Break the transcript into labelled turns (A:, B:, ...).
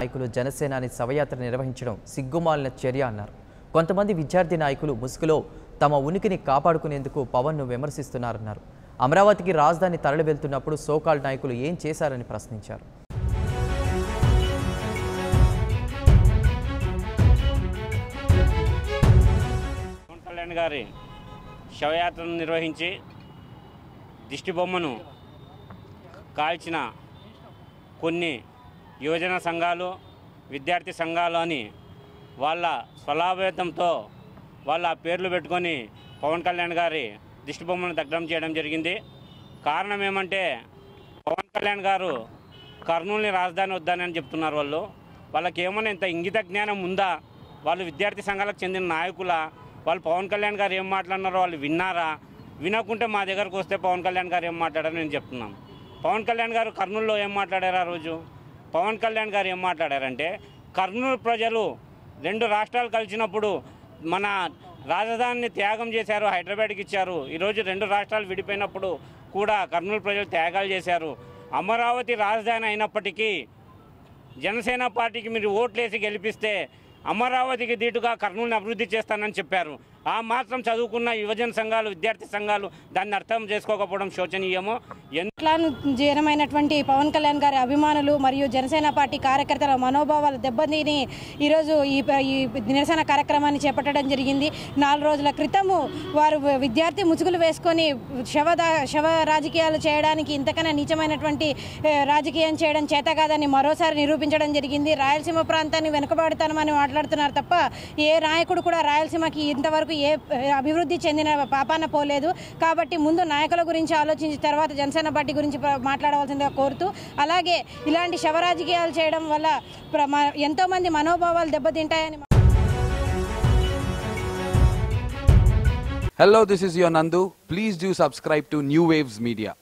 A: నాయకులు జనసేనాని శవయాత్ర నిర్వహించడం సిగ్గుమాలిన చర్య అన్నారు కొంతమంది విద్యార్థి నాయకులు ముసుగులో తమ ఉనికిని కాపాడుకునేందుకు పవన్ను విమర్శిస్తున్నారన్నారు అమరావతికి రాజధాని తరలి వెళ్తున్నప్పుడు సోకాల్ నాయకులు ఏం చేశారని ప్రశ్నించారు
B: పవన్ కళ్యాణ్ గారి శవయాత్రను నిర్వహించి దిష్టి బొమ్మను కాల్చిన కొన్ని యువజన సంఘాలు విద్యార్థి సంఘాలు అని వాళ్ళ స్వలాభేతంతో వాళ్ళ పేర్లు పెట్టుకొని పవన్ కళ్యాణ్ గారి దిష్టి బొమ్మను దగ్ధం చేయడం జరిగింది కారణం ఏమంటే పవన్ కళ్యాణ్ గారు కర్నూలుని రాజధాని వద్దని చెప్తున్నారు వాళ్ళు వాళ్ళకి ఏమైనా ఇంత ఇంగిత జ్ఞానం ఉందా వాళ్ళు విద్యార్థి సంఘాలకు చెందిన నాయకుల వాళ్ళు పవన్ కళ్యాణ్ గారు ఏం మాట్లాడినారో వాళ్ళు విన్నారా వినకుంటే మా దగ్గరకు వస్తే పవన్ కళ్యాణ్ గారు ఏం మాట్లాడారో నేను చెప్తున్నాను పవన్ కళ్యాణ్ గారు కర్నూలులో ఏం మాట్లాడారు ఆ రోజు పవన్ కళ్యాణ్ గారు ఏం మాట్లాడారంటే కర్నూలు ప్రజలు రెండు రాష్ట్రాలు కలిసినప్పుడు మన రాజధానిని త్యాగం చేశారు హైదరాబాద్కి ఇచ్చారు ఈరోజు రెండు రాష్ట్రాలు విడిపోయినప్పుడు కూడా కర్నూలు ప్రజలు త్యాగాలు చేశారు అమరావతి రాజధాని అయినప్పటికీ జనసేన పార్టీకి మీరు ఓట్లేసి గెలిపిస్తే అమరావతికి దీటుగా కర్నూలుని అభివృద్ధి చేస్తానని చెప్పారు ఆ మాత్రం చదువుకున్న యువజన సంఘాలు విద్యార్థి సంఘాలు దాన్ని అర్థం చేసుకోకపోవడం శోచనీయము ఎంత
C: ప్లాన్ జీర్ణమైనటువంటి పవన్ కళ్యాణ్ గారి అభిమానులు మరియు జనసేన పార్టీ కార్యకర్తల మనోభావాలు దెబ్బతిని ఈరోజు ఈ ఈ నిరసన కార్యక్రమాన్ని చేపట్టడం జరిగింది నాలుగు రోజుల క్రితము వారు విద్యార్థి ముసుగులు వేసుకొని శవ దా- శవ రాజకీయాలు చేయడానికి ఇంతకన్నా నీచమైనటువంటి ఏ, రాజకీయం చేయడం చేత కాదని మరోసారి నిరూపించడం జరిగింది రాయలసీమ ప్రాంతాన్ని వెనుకబాడుతామని మాట్లాడుతున్నారు తప్ప ఏ నాయకుడు కూడా రాయలసీమకి ఇంతవరకు ఏ ఏ, అభివృద్ధి చెందిన పాపాన పోలేదు కాబట్టి ముందు నాయకుల గురించి ఆలోచించి తర్వాత జనసేన పార్టీ గురించి ప్ర- మాట్లాడవలసిందిగా కోరుతూ అలాగే ఇలాంటి శవ రాజకీయాలు చేయడం వల్ల ప్ర- మ- ఎంతో మంది మనోభావాలు దెబ్బతింటాయని
D: Hello, this is your Nandu. Please do subscribe to New Waves Media.